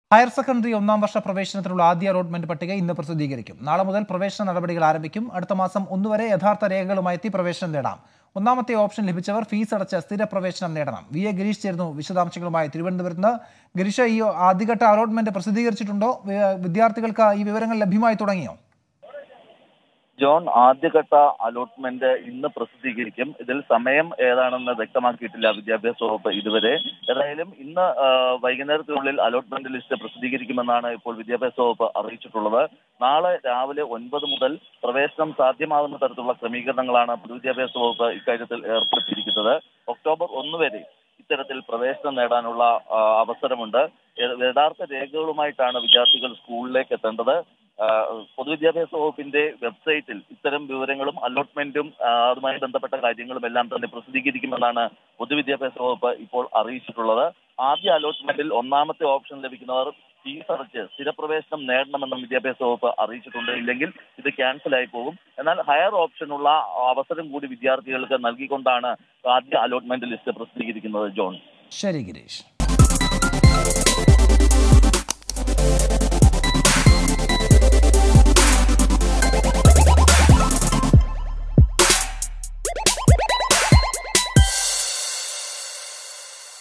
higher secondary ഒന്നാം വർഷ പ്രവേശനത്തിനുള്ള ആദ്യ allotment പട്ടിക ഇന്ന് പ്രസിദ്ധീകരിക്കും നാളെ മുതൽ പ്രവേശന നടപടികൾ ആരംഭിക്കും അടുത്ത മാസം ഒന്ന് വരെ യഥാർത്ഥ രേഖകളുമായി എത്തി പ്രവേശനം നേടാം ഒന്നാമത്തെ ഓപ്ഷൻ ലഭിച്ചവർ ഫീസ് അടച്ച് സ്ഥിര പ്രവേശനം നേടണം വി എ ഗിരീഷ് ചേർന്നു വിശദാംശങ്ങളുമായി തിരുവനന്തപുരത്ത് നിന്ന് ഗിരീഷ് ഈ ആദ്യഘട്ട അലോട്ട്മെന്റ് പ്രസിദ്ധീകരിച്ചിട്ടുണ്ടോ വി- വിദ്യാർത്ഥികൾക്ക് ഈ വിവരങ്ങൾ ലഭ്യമായി തുടങ്ങിയോ ജോൺ ആദ്യഘട്ട അലോട്ട്മെന്റ് ഇന്ന് പ്രസിദ്ധീകരിക്കും ഇതിൽ സമയം ഏതാണെന്ന് വ്യക്തമാക്കിയിട്ടില്ല വിദ്യാഭ്യാസ വകുപ്പ് ഇതുവരെ ഏതായാലും ഇന്ന് ആ, വൈകുന്നേരത്തിനുള്ളിൽ അലോട്ട്മെന്റ് ലിസ്റ്റ് പ്രസിദ്ധീകരിക്കുമെന്നാണ് ഇപ്പോൾ വിദ്യാഭ്യാസ വകുപ്പ് അറിയിച്ചിട്ടുള്ളത് നാളെ രാവിലെ ഒൻപത് മുതൽ പ്രവേശനം സാധ്യമാകുന്ന തരത്തിലുള്ള ക്രമീകരണങ്ങളാണ് പൊതുവിദ്യാഭ്യാസ വകുപ്പ് ഇക്കാര്യത്തിൽ ഏർപ്പെടുത്തിയിരിക്കുന്നത് ഒക്ടോബർ ഒന്ന് വരെ ഇത്തരത്തിൽ പ്രവേശനം നേടാനുള്ള ആ, അവസരമുണ്ട് യ- യഥാർത്ഥ രേഖകളുമായിട്ടാണ് വിദ്യാർത്ഥികൾ സ്കൂളിലേക്ക് എത്തേണ്ടത് ആ, പൊതുവിദ്യാഭ്യാസ വകുപ്പിന്റെ വെബ്സൈറ്റിൽ ഇത്തരം വിവരങ്ങളും അലോട്ട്മെന്റും ആ, അതുമായി ബന്ധപ്പെട്ട കാര്യങ്ങളും എല്ലാം തന്നെ പ്രസിദ്ധീകരിക്കുമെന്നാണ് പൊതുവിദ്യാഭ്യാസ വകുപ്പ് ഇപ്പോൾ അറിയിച്ചിട്ടുള്ളത് ആദ്യ അലോട്ട്മെന്റിൽ ഒന്നാമത്തെ ഓപ്ഷൻ ലഭിക്കുന്നവർ ഫീസ് അടച്ച് സ്ഥിരപ്രവേശനം നേടണമെന്നും വിദ്യാഭ്യാസ വകുപ്പ് അറിയിച്ചിട്ടുണ്ട് ഇല്ലെങ്കിൽ ഇത് ക്യാൻസൽ ആയി പോകും എന്നാൽ ഹയർ ഓപ്ഷനുള്ള അവസരം കൂടി വിദ്യാർത്ഥികൾക്ക് നൽകിക്കൊണ്ടാണ് ആദ്യ അലോട്ട്മെന്റ് ലിസ്റ്റ് പ്രസിദ്ധീകരിക്കുന്നത് ജോൺ ശരി ഗിരീഷ്